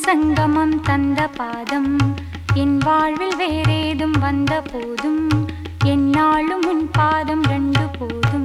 சங்கமம் தந்த பாதம் என் வாழ்வில் வேறேதும் வந்த போதும் என்னாலும் உன் பாதம் ரெண்டு போதும்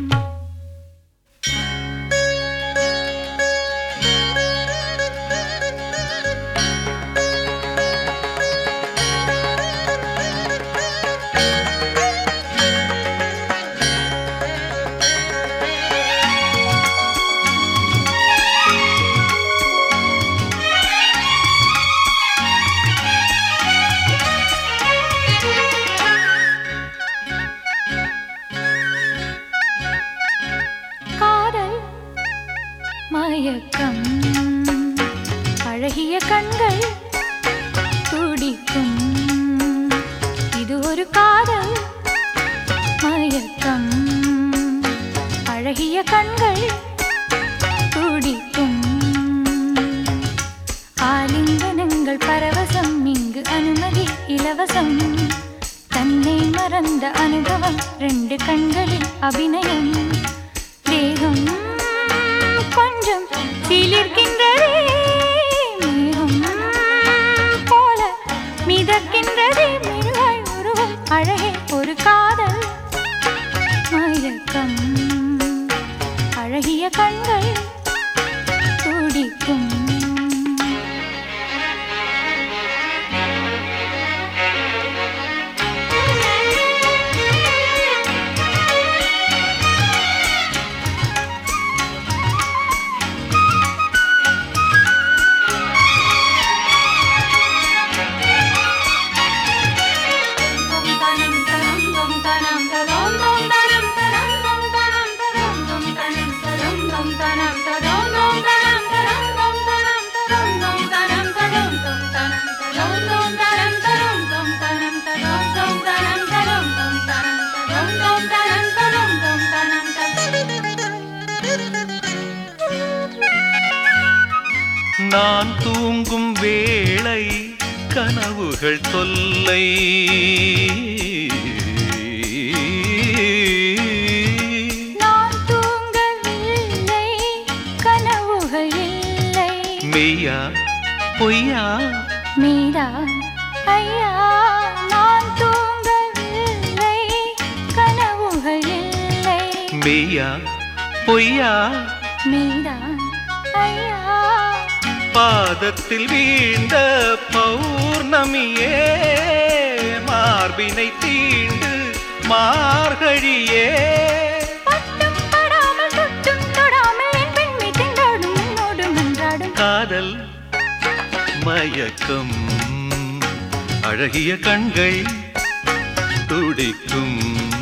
காதல் மயக்கம் அழகிய கண்கள் துடிக்கும் இது ஒரு காதல் மயக்கம் அழகிய கண்கள் துடிக்கும் ஆலிங்கனங்கள் பரவசம் இங்கு அனுமதி இலவசம் தன்னை மறந்த அனுபவம் ரெண்டு கண்களில் அபிநயம் தேகம் கொஞ்சம் சிலிர்க்கின்றதே மேகம் போல மிதக்கின்றதே மிருகாய் உருவம் அழகே ஒரு காதல் மயக்கம் அழகிய கண்கள் துடிக்கும் நான் தூங்கும் வேளை கனவுகள் தொல்லை நான் தூங்கவில்லை கனவுகள் இல்லை மெய்யா பொய்யா மீரா ஐயா நான் தூங்கவில்லை கனவுகள் இல்லை மெய்யா பொய்யா மீரா ஐயா பாதத்தில் வீழ்ந்த பௌர்ணமியே மார்பினை தீண்டு மார்கழியே பட்டும் படாமல் தொட்டும் தொடாமல் என் பெண்மை திண்டாடும் உன்னோடு மன்றாடும் காதல் மயக்கம் அழகிய கண்கள் துடிக்கும்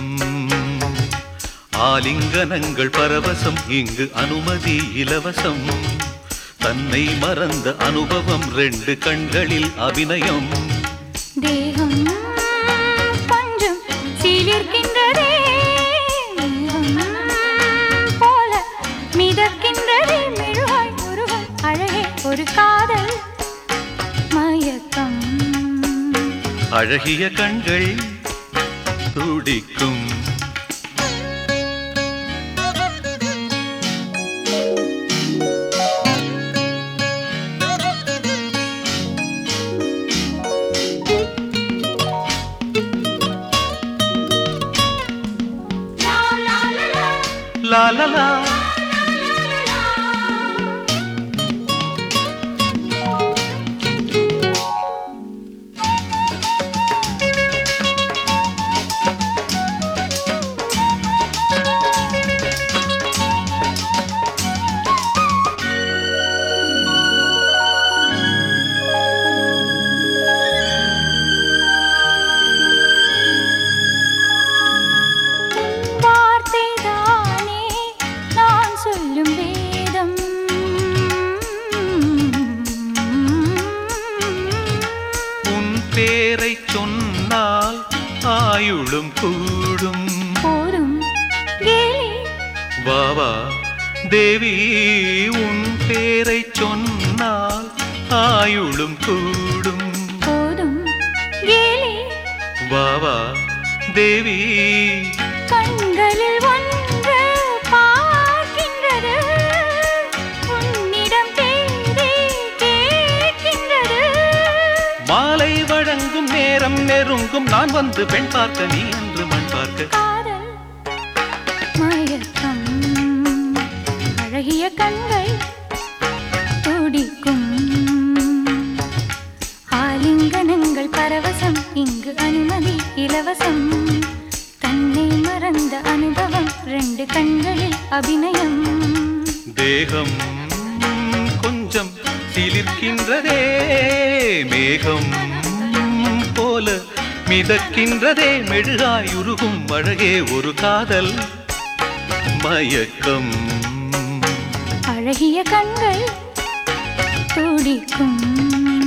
ஆலிங்கனங்கள் பரவசம் இங்கு அனுமதி இலவசம் தன்னை மறந்த அனுபவம் ரெண்டு கண்களில் அபிநயம் தேகம் கொஞ்சம் சீலிர்க்கின்றதே மேகம் போல மிதக்கின்றதே மெழுகாய் உருவம் அழகே ஒரு காதல் மயக்கம் அழகிய கண்கள் துடிக்கும் லா லா லா வார்த்தைதானே நான் சொல்லும் வேதம் உன் பேரை சொன்னால் ஆயுளும் கூடும் போதும் கேலி வாவா தேவி உன் பேரை சொன்னால் ஆயுளும் கூடும் போதும் கேலி வாவா தேவி கண்களில் ஒன்று பார்க்கின்றது உன்னிடம் தேடி கேட்கின்றது எங்கும் நான் வந்து பெண் பார்க்க நீ என்று மண் பார்க்க காதல் மயக்கம் அழகிய கண்கள் துடிக்கும் ஆலிங்கனங்கள் பரவசம் இங்கு அனுமதி இலவசம் தன்னை மறந்த அனுபவம் ரெண்டு கண்களில் அபிநயம் தேகம் கொஞ்சம் சிலிர்க்கின்றதே மேகம் போல மிதக்கின்றதே மெழுகாய் உருகும் அழகே ஒரு காதல் மயக்கம் அழகிய கண்கள் துடிக்கும்